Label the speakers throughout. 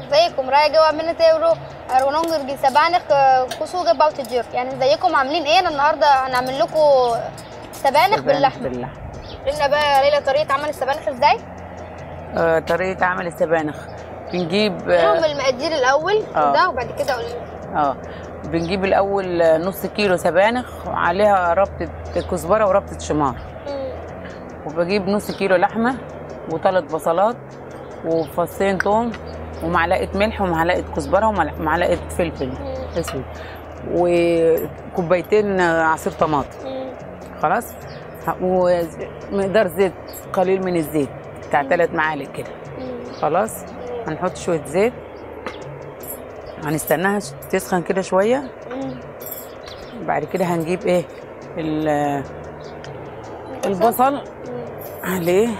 Speaker 1: ازيكم رايا جوا من تيورو ارونونجر جي سبانخ كوسو باوت جير يعني ازيكم عاملين ايه انا النهارده هنعمل لكم سبانخ باللحمه
Speaker 2: باللحمة
Speaker 1: قلنا بقى يا ليلى طريقه عمل السبانخ ازاي
Speaker 2: آه طريقة عمل السبانخ بنجيب
Speaker 1: لهم
Speaker 2: اه
Speaker 1: المقادير الاول
Speaker 2: آه.
Speaker 1: ده وبعد كده قولي
Speaker 2: آه، بنجيب الأول آه، نص كيلو سبانخ عليها ربطة كزبرة وربطة شمار وبجيب نص كيلو لحمة وثلاث بصلات وفصين توم ومعلقة ملح ومعلقة كزبرة ومعلقة فلفل اسود وكوبايتين آه، عصير طماطم خلاص ه- ومقدار زيت قليل من الزيت بتاع ثلاث معالق كده خلاص هنحط شويه زيت هنستناها تسخن كده شويه بعد كده هنجيب ايه ال- البصل عليه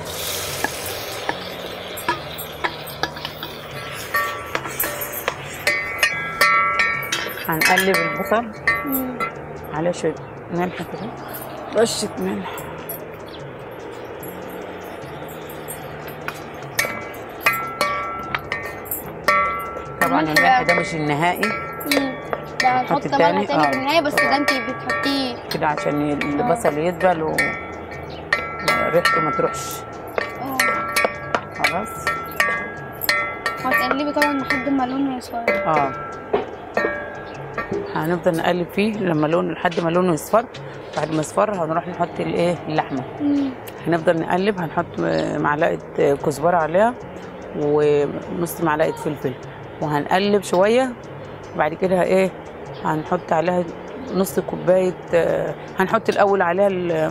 Speaker 2: هنقلب البصل عليه شويه ملح كده رشه ملح طبعا
Speaker 1: ملح
Speaker 2: الملح
Speaker 1: بقى.
Speaker 2: ده مش النهائي
Speaker 1: ده هنحط
Speaker 2: التاني،
Speaker 1: ملح تاني
Speaker 2: آه.
Speaker 1: في النهايه بس
Speaker 2: طبعا.
Speaker 1: ده انت بتحطيه
Speaker 2: كده عشان البصل يدبل و ريحته ما تروحش
Speaker 1: اه
Speaker 2: خلاص
Speaker 1: هتقلبي طبعا لحد ما لونه يصفر
Speaker 2: اه هنفضل نقلب فيه لما لونه لحد ما لونه يصفر بعد ما يصفر هنروح نحط الايه اللحمه هنفضل نقلب هنحط معلقه كزبره عليها ونص معلقه فلفل وهنقلب شويه بعد كده ايه هنحط عليها نص كوبايه آه، هنحط الاول عليها ال-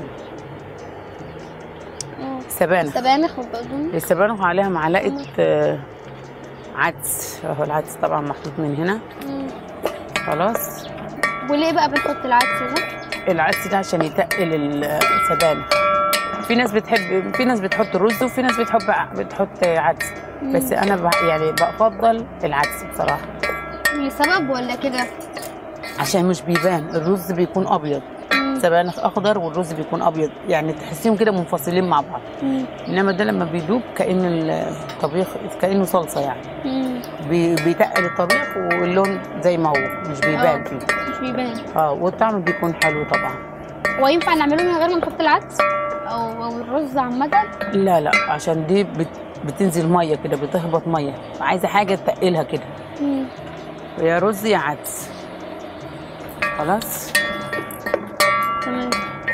Speaker 2: السبانخ
Speaker 1: سبانخ وبقدونس
Speaker 2: السبانخ عليها معلقه آه، عدس اهو العدس طبعا محطوط من هنا خلاص
Speaker 1: وليه بقى بنحط العدس ده؟
Speaker 2: العدس ده عشان يتقل السبانخ في ناس بتحب في ناس بتحط رز وفي ناس بتحب بتحط عدس بس انا ب... يعني بفضل العدس بصراحه
Speaker 1: لسبب ولا كده؟
Speaker 2: عشان مش بيبان الرز بيكون ابيض سبانخ اخضر والرز بيكون ابيض يعني تحسيهم كده منفصلين مع بعض انما ده لما بيدوب كان الطبيخ كانه صلصه يعني بي... بيتقل الطبيخ واللون زي ما هو مش بيبان
Speaker 1: آه.
Speaker 2: فيه
Speaker 1: مش بيبان
Speaker 2: اه والطعم بيكون حلو طبعا
Speaker 1: هو ينفع نعمله من غير ما نحط العدس؟ او او الرز عامة؟
Speaker 2: لا لا عشان دي بت... بتنزل ميه كده بتهبط ميه عايزه حاجه تقلها كده يا رز يا عدس خلاص
Speaker 1: تمام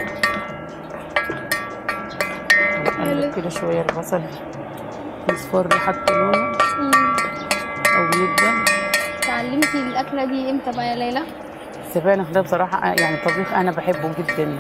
Speaker 2: نقلب كده شويه البصل يصفر حتى لونه او يدبل
Speaker 1: اتعلمتي الاكلة دي امتى بقى يا ليلى؟
Speaker 2: السبانخ ده بصراحه يعني طبيخ انا بحبه جدا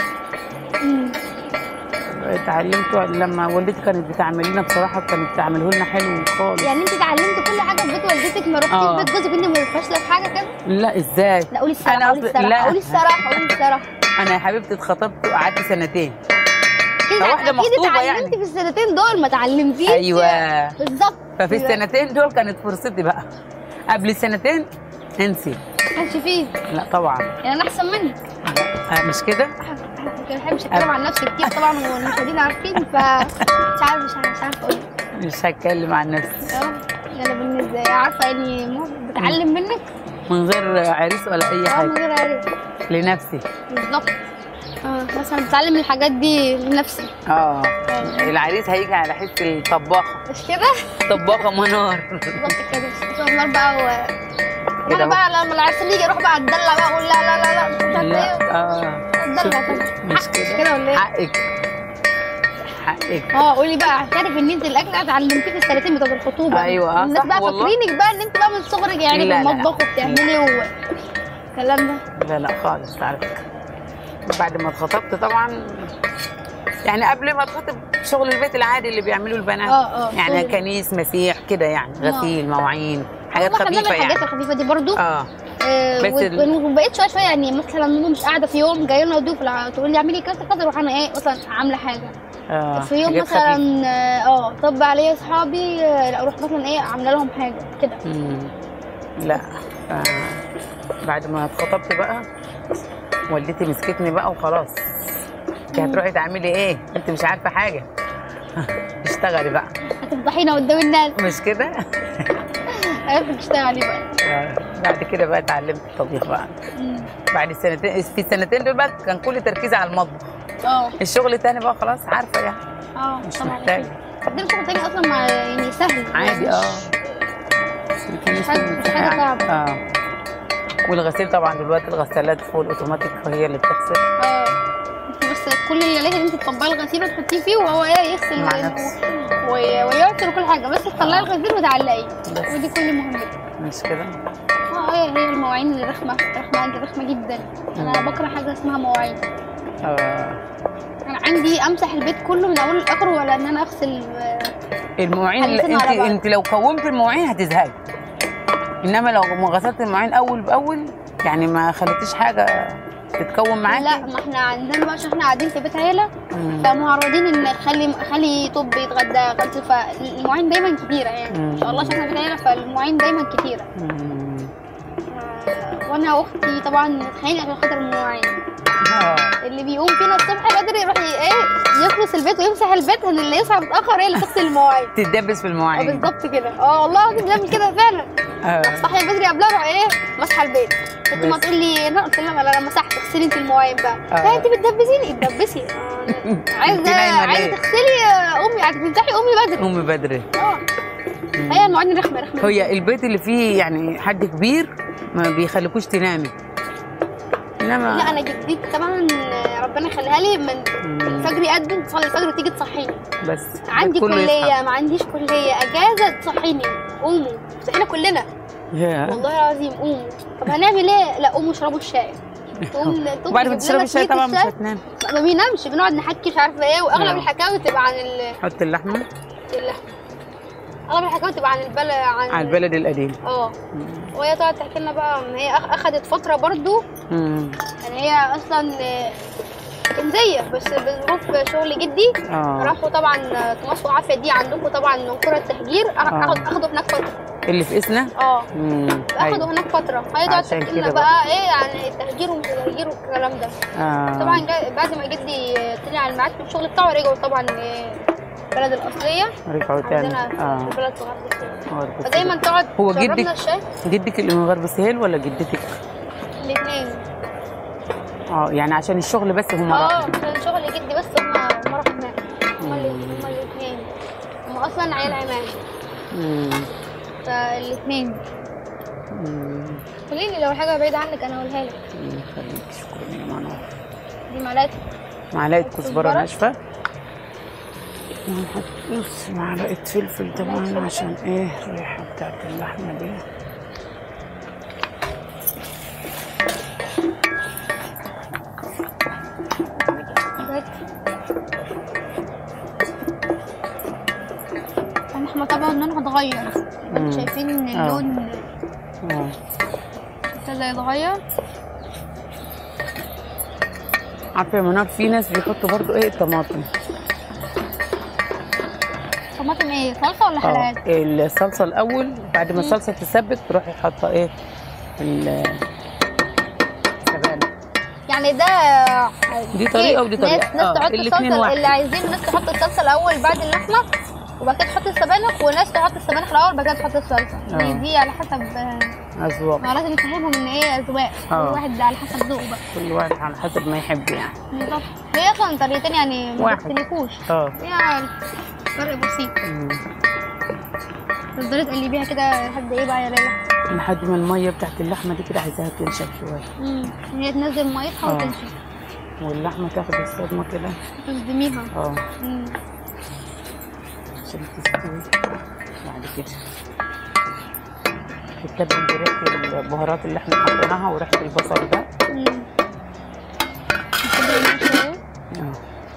Speaker 2: اتعلمته لما والدتي كانت بتعمل لنا بصراحه كانت بتعمله لنا حلو خالص
Speaker 1: يعني انت اتعلمتي كل حاجة في بيت والدتك ما رحتيش
Speaker 2: آه.
Speaker 1: بيت جوزك انت ما فاشلة في حاجة كده؟
Speaker 2: لا ازاي
Speaker 1: لا قولي الصراحة
Speaker 2: أنا
Speaker 1: قولي
Speaker 2: أصل-
Speaker 1: الصراحة
Speaker 2: لا.
Speaker 1: قولي الصراحة قولي الصراحة
Speaker 2: انا يا حبيبتي اتخطبت وقعدت سنتين
Speaker 1: كده
Speaker 2: واحدة
Speaker 1: اكيد
Speaker 2: مخطوبة
Speaker 1: اتعلمتي
Speaker 2: يعني.
Speaker 1: في السنتين دول ما اتعلمتيش
Speaker 2: ايوه
Speaker 1: بالظبط
Speaker 2: ففي السنتين دول كانت فرصتي بقى قبل السنتين انسي
Speaker 1: ما كانش فيه
Speaker 2: لا طبعا
Speaker 1: يعني انا احسن منك
Speaker 2: آه، مش كده
Speaker 1: ما بحبش اتكلم عن نفسي كتير طبعا والمشاهدين عارفين ف مش عارفه مش عارفه مش عارفه اقول
Speaker 2: مش هتكلم عن نفسي
Speaker 1: اه انا بالنسبه لي عارفه اني مو بتعلم منك
Speaker 2: من غير عريس ولا اي
Speaker 1: اه من
Speaker 2: حاجه
Speaker 1: غير عارف
Speaker 2: لنفسي
Speaker 1: بالظبط اه مثلا بتعلم الحاجات دي لنفسي
Speaker 2: اه العريس هيجي على حس الطباخه
Speaker 1: مش كده؟
Speaker 2: طباخه منار
Speaker 1: بالظبط كده شوف النار بقى و
Speaker 2: كده
Speaker 1: انا
Speaker 2: أهو.
Speaker 1: بقى لما العرسان يجي اروح بقى اتدلع بقى اقول لا لا لا لا مش عارفه
Speaker 2: لا
Speaker 1: ايه
Speaker 2: اه
Speaker 1: اتدلع طبعا
Speaker 2: مش
Speaker 1: حقك
Speaker 2: كده
Speaker 1: كده ولا ايه؟
Speaker 2: حقك حقك
Speaker 1: اه قولي بقى اعترف ان انت الاكل ده اتعلمتيه في السنتين بتوع الخطوبه
Speaker 2: أيوة،
Speaker 1: الناس
Speaker 2: صح
Speaker 1: بقى
Speaker 2: والله.
Speaker 1: فاكرينك بقى ان انت بقى من صغرك يعني
Speaker 2: لا،
Speaker 1: في
Speaker 2: لا.
Speaker 1: المطبخ وبتعملي و الكلام ده
Speaker 2: لا لا خالص على فكره بعد ما اتخطبت طبعا يعني قبل ما اتخطب شغل البيت العادي اللي بيعملوه البنات
Speaker 1: اه اه
Speaker 2: يعني
Speaker 1: شغل-
Speaker 2: كنيس مسيح كده يعني غسيل مواعين حاجات
Speaker 1: والله احنا بنعمل
Speaker 2: خفيفه
Speaker 1: الحاجات
Speaker 2: يعني
Speaker 1: الخفيفه دي برضو
Speaker 2: اه
Speaker 1: آه
Speaker 2: بس ال-
Speaker 1: وبقيت شويه شويه يعني مثلا ماما مش قاعده في يوم جايه لنا ضيوف الع- تقول لي اعملي كذا كذا اروح انا ايه مثلا عامله حاجه
Speaker 2: اه
Speaker 1: في يوم
Speaker 2: حاجات
Speaker 1: مثلا
Speaker 2: خفيفة.
Speaker 1: اه آه، طب عليا اصحابي آه، لا اروح مثلا ايه عامله لهم حاجه كده
Speaker 2: مم. لا آه. بعد ما اتخطبت بقى والدتي مسكتني بقى وخلاص انت هتروحي تعملي ايه انت مش عارفه حاجه اشتغلي بقى
Speaker 1: هتفضحينا قدام الناس
Speaker 2: مش كده
Speaker 1: عرفت تشتغلي بقى
Speaker 2: آه، بعد كده بقى اتعلمت الطبيخ بقى
Speaker 1: مم.
Speaker 2: بعد السنتين في السنتين دول بقى كان كل تركيزي على المطبخ
Speaker 1: اه
Speaker 2: الشغل التاني بقى خلاص عارفه يعني
Speaker 1: اه
Speaker 2: مش
Speaker 1: طبعا
Speaker 2: محتاج
Speaker 1: عندنا شغل تاني اصلا مع يعني سهل
Speaker 2: عادي اه
Speaker 1: مش حاجة- مش حاجة صعبة.
Speaker 2: اه والغسيل طبعا دلوقتي الغسالات فوق الاوتوماتيك هي اللي بتغسل
Speaker 1: اه انت بس كل اللي عليك ان انت تطبقي الغسيل وتحطيه فيه وهو ايه يغسل
Speaker 2: مع
Speaker 1: و-
Speaker 2: نفسه.
Speaker 1: و- ويعصر وكل حاجه بس تطلعي الغسيل وتعلقيه
Speaker 2: بس.
Speaker 1: ودي كل مهمتك
Speaker 2: مش كده
Speaker 1: اه هي هي المواعين اللي رخمه رخمه رخمه جدا انا بكره حاجه اسمها مواعين
Speaker 2: آه.
Speaker 1: انا عندي امسح البيت كله من اوله لاخره ولا ان انا اغسل آه،
Speaker 2: المواعين اللي
Speaker 1: حلتين
Speaker 2: انت
Speaker 1: على بعض.
Speaker 2: انت لو كومت المواعين هتزهقي انما لو ما غسلت المواعين اول باول يعني ما خليتيش حاجه تتكون معاكي
Speaker 1: لا ما احنا عندنا بقى عشان احنا قاعدين في بيت عيله
Speaker 2: مم.
Speaker 1: فمعرضين ان خلي خلي طب يتغدى غسل فالمواعين دايما كتيره يعني
Speaker 2: مم.
Speaker 1: ان شاء الله عشان احنا في بيت عيله فالمواعين دايما كتيره
Speaker 2: مم.
Speaker 1: آه، وانا واختي طبعا متخانقه عشان خاطر المواعين
Speaker 2: اه
Speaker 1: اللي بيقوم فينا الصبح بدري يروح ي- ايه يخلص البيت ويمسح البيت ان اللي يصحى متاخر هي اللي تغسل المواعين
Speaker 2: تتدبس في
Speaker 1: اه
Speaker 2: المواعين
Speaker 1: بالظبط كده اه والله العظيم بنعمل كده فعلا
Speaker 2: اه
Speaker 1: صحي بدري قبلها اروح ايه مسح البيت كنت ما
Speaker 2: بس.
Speaker 1: تقول لي لا قلت لها لا انا مسحت اغسلي انت المواعين بقى
Speaker 2: آه.
Speaker 1: لا انت بتدبسيني اتدبسي آه، عايزه
Speaker 2: انت نايمة
Speaker 1: عايزه
Speaker 2: ليه؟
Speaker 1: تغسلي آه، قومي عايزه تمسحي قومي بدري
Speaker 2: قومي بدري
Speaker 1: اه هي المواعين رخمه رخمه
Speaker 2: هي البيت اللي فيه يعني حد كبير ما بيخليكوش تنامي انما
Speaker 1: لا انا جدتي طبعا آه، ربنا يخليها لي من
Speaker 2: مم.
Speaker 1: الفجر يأذن تصلي الفجر وتيجي تصحيني
Speaker 2: بس
Speaker 1: عندي
Speaker 2: كله
Speaker 1: كليه
Speaker 2: يصحى.
Speaker 1: ما عنديش كليه اجازه تصحيني قوموا صحينا كلنا
Speaker 2: يا.
Speaker 1: والله العظيم قوموا طب هنعمل ايه لا قوموا اشربوا الشاي تقوم تقوم
Speaker 2: وبعد ما
Speaker 1: تجيب
Speaker 2: تشربي
Speaker 1: لنا
Speaker 2: الشاي
Speaker 1: كوباية
Speaker 2: طبعا مش
Speaker 1: الشاي.
Speaker 2: هتنام
Speaker 1: ما بينامش بنقعد نحكي مش عارفه ايه واغلب
Speaker 2: آه.
Speaker 1: الحكاوي تبقى عن ال...
Speaker 2: حط اللحمه
Speaker 1: اللحم اغلب الحكاوي تبقى عن البلد عن
Speaker 2: على البلد القديم
Speaker 1: اه وهي تقعد تحكي لنا بقى ان هي أخ- اخدت فتره برضو
Speaker 2: مم.
Speaker 1: يعني هي اصلا آه، كنزيه بس بظروف شغل جدي
Speaker 2: اه
Speaker 1: راحوا طبعا تمص وعافيه دي عندكم طبعا من قرى التهجير أخ-
Speaker 2: آه.
Speaker 1: أخد- اخدوا هناك فتره
Speaker 2: اللي في اسنا
Speaker 1: اه
Speaker 2: مم.
Speaker 1: اخدوا
Speaker 2: أيوة.
Speaker 1: هناك فتره هي تقعد
Speaker 2: عشان
Speaker 1: تحكي لنا
Speaker 2: كده
Speaker 1: بقى ايه عن التهجير ومش التهجير والكلام ده
Speaker 2: آه.
Speaker 1: طبعا جا- بعد ما جدي طلع الميعاد في الشغل بتاعه رجعوا طبعا آه، البلد الاصليه
Speaker 2: رجعوا تاني
Speaker 1: عندنا في
Speaker 2: اه
Speaker 1: البلد في غرب السهيل
Speaker 2: غرب السهيل.
Speaker 1: فدايما تقعد
Speaker 2: هو
Speaker 1: تشربنا
Speaker 2: جدك؟
Speaker 1: الشاي
Speaker 2: جدك اللي من غرب السهيل ولا جدتك؟
Speaker 1: الاثنين
Speaker 2: اه يعني عشان الشغل بس هم
Speaker 1: اه
Speaker 2: راحوا
Speaker 1: عشان شغل جدي بس هم هم راحوا هناك هم اللي هم الاثنين هم اصلا عيال عمام
Speaker 2: مم.
Speaker 1: فالاثنين
Speaker 2: مم.
Speaker 1: قولي لي لو حاجه بعيده عنك انا اقولها لك
Speaker 2: مم. خليك شكرا يا منور
Speaker 1: دي معلقه
Speaker 2: معلقه كزبره
Speaker 1: كزبرة.
Speaker 2: ناشفه ونحط نص معلقه فلفل طبعا عشان ايه الريحه بتاعت اللحمه دي
Speaker 1: احنا طبعا لونها اتغير
Speaker 2: مم.
Speaker 1: انتوا شايفين ان
Speaker 2: آه.
Speaker 1: اللون
Speaker 2: اه
Speaker 1: ابتدى يتغير
Speaker 2: عارفه يا منار في ناس بيحطوا برضو ايه الطماطم
Speaker 1: طماطم ايه صلصه ولا
Speaker 2: اه
Speaker 1: حلقات
Speaker 2: الصلصه الاول بعد ما الصلصه تتسبك تروحي حاطه ايه ال- السبانخ
Speaker 1: يعني ده
Speaker 2: دي طريقة ودي طريقة.
Speaker 1: ناس, ناس
Speaker 2: آه،
Speaker 1: تحط
Speaker 2: الاتنين
Speaker 1: الصلصه
Speaker 2: واحد.
Speaker 1: اللي عايزين ناس تحط الصلصه الاول بعد اللحمه وبعد كده تحط السبانخ وناس تحط السبانخ الاول بعد كده تحط الصلصه دي,
Speaker 2: آه.
Speaker 1: دي على حسب آه،
Speaker 2: اذواق
Speaker 1: ما لازم نفهمهم ان ايه اذواق كل
Speaker 2: آه.
Speaker 1: واحد على حسب ذوقه بقى
Speaker 2: كل واحد على حسب ما يحب يعني
Speaker 1: بالظبط هي اصلا طريقتين يعني ما
Speaker 2: واحد.
Speaker 1: بيختلفوش
Speaker 2: اه
Speaker 1: هي فرق بسيط
Speaker 2: مم.
Speaker 1: تفضلي تقلبيها كده لحد ايه بقى يا ليلى
Speaker 2: لحد ما الميه بتاعت اللحمه دي كده عايزاها تنشف شويه
Speaker 1: امم هي تنزل ميتها
Speaker 2: آه.
Speaker 1: وتنشف
Speaker 2: واللحمه تاخد الصدمه كده
Speaker 1: تصدميها
Speaker 2: اه
Speaker 1: مم.
Speaker 2: عشان تستوي بعد كده تتبل بريحه البهارات اللي احنا حطيناها وريحه البصل ده
Speaker 1: مم. نسيبها هنا شوية.
Speaker 2: اه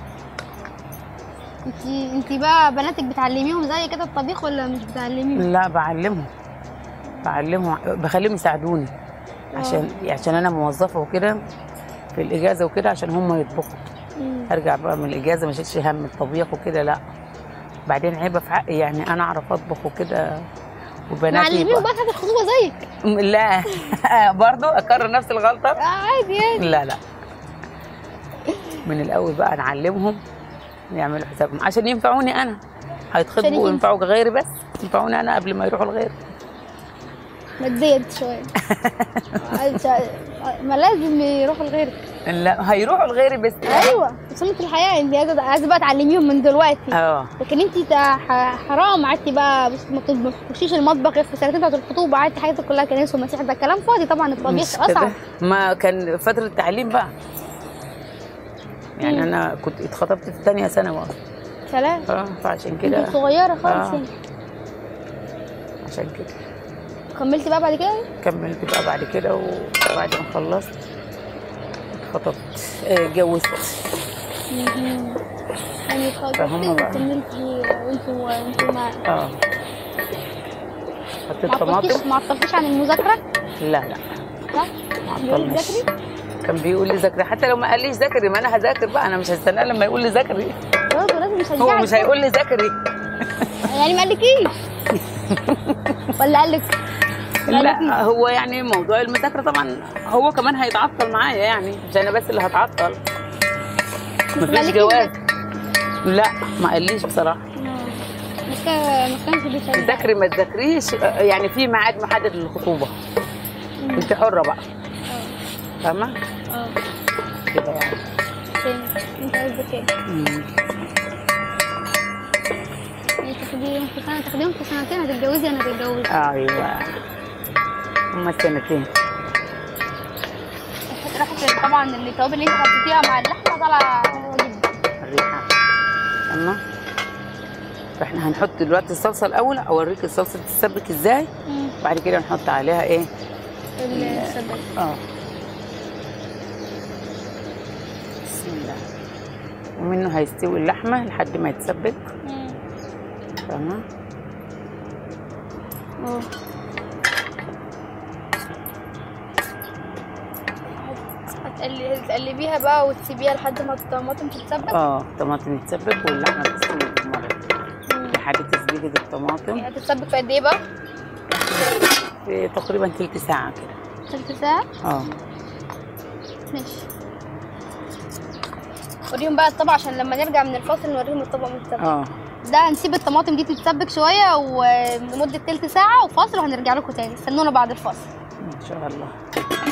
Speaker 1: انتي انتي بقى بناتك بتعلميهم زي كده الطبيخ ولا مش بتعلميهم؟
Speaker 2: لا بعلمهم بعلمهم بخليهم يساعدوني عشان عشان انا موظفه وكده في الاجازه وكده عشان هم يطبخوا
Speaker 1: مم.
Speaker 2: ارجع بقى من الاجازه ما شيلش هم الطبيخ وكده لا بعدين عيبه في حقي يعني انا اعرف اطبخ وكده وبناتي
Speaker 1: معلميهم
Speaker 2: يبقى-
Speaker 1: بقى تاخد الخطوبة زيك
Speaker 2: لا برضو اكرر نفس الغلطه
Speaker 1: آه، عادي يعني
Speaker 2: لا لا من الاول بقى نعلمهم يعملوا حسابهم عشان ينفعوني انا
Speaker 1: عشان
Speaker 2: هيتخطبوا
Speaker 1: يجي-
Speaker 2: وينفعوا غيري بس ينفعوني انا قبل ما يروحوا لغيري
Speaker 1: ماديا شويه ما لازم يروحوا لغيرك
Speaker 2: لا هيروحوا لغيري بس
Speaker 1: ايوه سنه الحياه انت عايزه عايزة بقى تعلميهم من دلوقتي
Speaker 2: اه
Speaker 1: لكن انت تا- ح- حرام قعدتي بقى بس ما بت- ما بتخشيش المطبخ غير في السنتين بتاعت الخطوبه قعدتي حياتك كلها كنيسه ومسيح ده كلام فاضي طبعا الطبيخ
Speaker 2: مش كده
Speaker 1: اصعب
Speaker 2: ما كان فترة تعليم بقى يعني
Speaker 1: مم.
Speaker 2: انا كنت اتخطبت في ثانية ثانوي اصلا
Speaker 1: سلام
Speaker 2: اه فعشان
Speaker 1: انت
Speaker 2: كده
Speaker 1: صغيره خالص
Speaker 2: آه.
Speaker 1: يعني
Speaker 2: عشان كده
Speaker 1: كملتي بقى بعد كده
Speaker 2: كملت بقى بعد كده وبعد ما خلصت اتخطبت آه، اتجوزت
Speaker 1: يعني
Speaker 2: فهم
Speaker 1: خلصتي
Speaker 2: بقى.
Speaker 1: وكملتي وانتوا انتوا ما
Speaker 2: اه حطيت
Speaker 1: ما عطلتيش
Speaker 2: طماطم
Speaker 1: ما عطلتيش عن المذاكره
Speaker 2: لا لا
Speaker 1: صح؟
Speaker 2: ما
Speaker 1: بيقول لك
Speaker 2: عطلناش
Speaker 1: ذاكري
Speaker 2: كان بيقول لي ذاكري حتى لو ما قاليش ذاكري ما انا هذاكر بقى انا مش هستناه لما يقول لي ذاكري
Speaker 1: برضه لازم يشجعك
Speaker 2: هو مش هيقول لي ذاكري
Speaker 1: يعني ما قالكيش ولا قال لك
Speaker 2: لا هو يعني موضوع المذاكره طبعا هو كمان هيتعطل معايا يعني مش انا بس اللي هتعطل مفيش
Speaker 1: مالكيش
Speaker 2: جواز لا ما قاليش بصراحه
Speaker 1: مش كان مش كانش بيشجعك
Speaker 2: تذاكري ما تذاكريش يعني في ميعاد محدد للخطوبه انت حره بقى فاهمه
Speaker 1: اه
Speaker 2: كده يعني
Speaker 1: فين انت قصدك ايه؟
Speaker 2: مم.
Speaker 1: يعني تاخديهم في سنه تاخديهم في سنتين هتتجوزي انا هتتجوزي
Speaker 2: ايوه هما السنتين
Speaker 1: ريحه طبعا اللي التوابل اللي انت حطيتيها مع اللحمه طالعه حلوه جدا
Speaker 2: الريحه تمام فاحنا هنحط دلوقتي الصلصه الاول اوريك الصلصه تتسبك ازاي بعد كده نحط عليها ايه
Speaker 1: السبب
Speaker 2: اه بسم الله ومنه هيستوي اللحمه لحد ما يتسبك تمام
Speaker 1: اه هتقلي- هتقلبيها بقى وتسيبيها لحد ما الطماطم تتسبك
Speaker 2: اه الطماطم يتسبك واللحمه تستوي بالمره لحد تسبيكه الطماطم
Speaker 1: هتتسبك في قد ايه بقى؟
Speaker 2: في تقريبا تلت ساعه كده
Speaker 1: تلت ساعة
Speaker 2: اه
Speaker 1: ماشي وريهم بقى الطبق عشان لما نرجع من الفاصل نوريهم الطبق متسبك
Speaker 2: اه
Speaker 1: ده هنسيب الطماطم دي تتسبك شوية ولمدة تلت ساعة وفاصل وهنرجع لكم تاني استنونا بعد الفاصل
Speaker 2: ان شاء الله